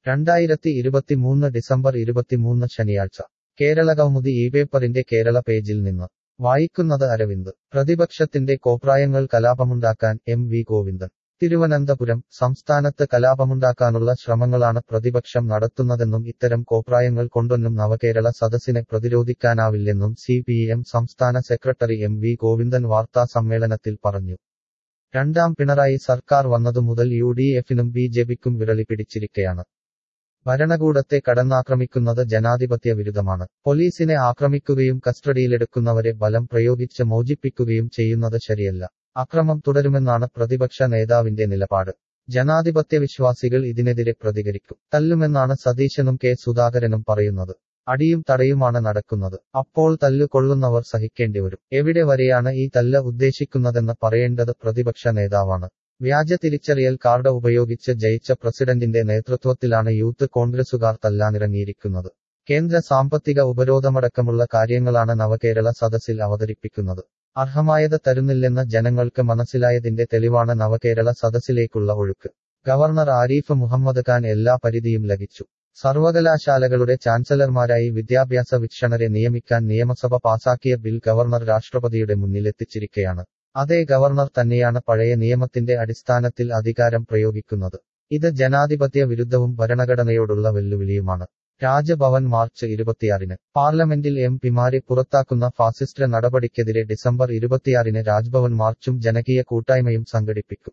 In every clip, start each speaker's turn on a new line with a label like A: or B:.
A: രണ്ടായിരത്തി ഇരുപത്തിമൂന്ന് ഡിസംബർ ഇരുപത്തിമൂന്ന് ശനിയാഴ്ച കേരള കൗമുദി ഈ പേപ്പറിന്റെ കേരള പേജിൽ നിന്ന് വായിക്കുന്നത് അരവിന്ദ് പ്രതിപക്ഷത്തിന്റെ കോപ്രായങ്ങൾ കലാപമുണ്ടാക്കാൻ എം വി ഗോവിന്ദൻ തിരുവനന്തപുരം സംസ്ഥാനത്ത് കലാപമുണ്ടാക്കാനുള്ള ശ്രമങ്ങളാണ് പ്രതിപക്ഷം നടത്തുന്നതെന്നും ഇത്തരം കോപ്രായങ്ങൾ കൊണ്ടൊന്നും നവകേരള സദസ്സിനെ പ്രതിരോധിക്കാനാവില്ലെന്നും സി പി എം സംസ്ഥാന സെക്രട്ടറി എം വി ഗോവിന്ദൻ വാർത്താ സമ്മേളനത്തിൽ പറഞ്ഞു രണ്ടാം പിണറായി സർക്കാർ വന്നതുമുതൽ യു ഡി എഫിനും ബി ജെ പിക്കും വിരളി പിടിച്ചിരിക്കയാണ് ഭരണകൂടത്തെ കടന്നാക്രമിക്കുന്നത് ജനാധിപത്യ വിരുദ്ധമാണ് പോലീസിനെ ആക്രമിക്കുകയും കസ്റ്റഡിയിലെടുക്കുന്നവരെ ബലം പ്രയോഗിച്ച് മോചിപ്പിക്കുകയും ചെയ്യുന്നത് ശരിയല്ല അക്രമം തുടരുമെന്നാണ് പ്രതിപക്ഷ നേതാവിന്റെ നിലപാട് ജനാധിപത്യ വിശ്വാസികൾ ഇതിനെതിരെ പ്രതികരിക്കും തല്ലുമെന്നാണ് സതീശനും കെ സുധാകരനും പറയുന്നത് അടിയും തടയുമാണ് നടക്കുന്നത് അപ്പോൾ തല്ലു കൊള്ളുന്നവർ സഹിക്കേണ്ടിവരും എവിടെ വരെയാണ് ഈ തല്ല് ഉദ്ദേശിക്കുന്നതെന്ന് പറയേണ്ടത് പ്രതിപക്ഷ നേതാവാണ് വ്യാജ തിരിച്ചറിയൽ കാർഡ് ഉപയോഗിച്ച് ജയിച്ച പ്രസിഡന്റിന്റെ നേതൃത്വത്തിലാണ് യൂത്ത് കോൺഗ്രസുകാർ തല്ലാനിറങ്ങിയിരിക്കുന്നത് കേന്ദ്ര സാമ്പത്തിക ഉപരോധമടക്കമുള്ള കാര്യങ്ങളാണ് നവകേരള സദസ്സിൽ അവതരിപ്പിക്കുന്നത് അർഹമായത് തരുന്നില്ലെന്ന് ജനങ്ങൾക്ക് മനസ്സിലായതിന്റെ തെളിവാണ് നവകേരള സദസ്സിലേക്കുള്ള ഒഴുക്ക് ഗവർണർ ആരിഫ് മുഹമ്മദ് ഖാൻ എല്ലാ പരിധിയും ലഭിച്ചു സർവകലാശാലകളുടെ ചാൻസലർമാരായി വിദ്യാഭ്യാസ വീക്ഷണരെ നിയമിക്കാൻ നിയമസഭ പാസാക്കിയ ബിൽ ഗവർണർ രാഷ്ട്രപതിയുടെ മുന്നിലെത്തിച്ചിരിക്കയാണ് അതേ ഗവർണർ തന്നെയാണ് പഴയ നിയമത്തിന്റെ അടിസ്ഥാനത്തിൽ അധികാരം പ്രയോഗിക്കുന്നത് ഇത് ജനാധിപത്യ വിരുദ്ധവും ഭരണഘടനയോടുള്ള വെല്ലുവിളിയുമാണ് രാജഭവൻ മാർച്ച് ഇരുപത്തിയാറിന് പാർലമെന്റിൽ എം പിമാരെ പുറത്താക്കുന്ന ഫാസിസ്റ്റ് നടപടിക്കെതിരെ ഡിസംബർ ഇരുപത്തിയാറിന് രാജ്ഭവൻ മാർച്ചും ജനകീയ കൂട്ടായ്മയും സംഘടിപ്പിക്കും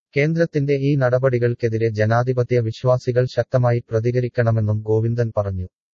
A: കേന്ദ്രത്തിന്റെ ഈ നടപടികൾക്കെതിരെ ജനാധിപത്യ വിശ്വാസികൾ ശക്തമായി പ്രതികരിക്കണമെന്നും ഗോവിന്ദൻ പറഞ്ഞു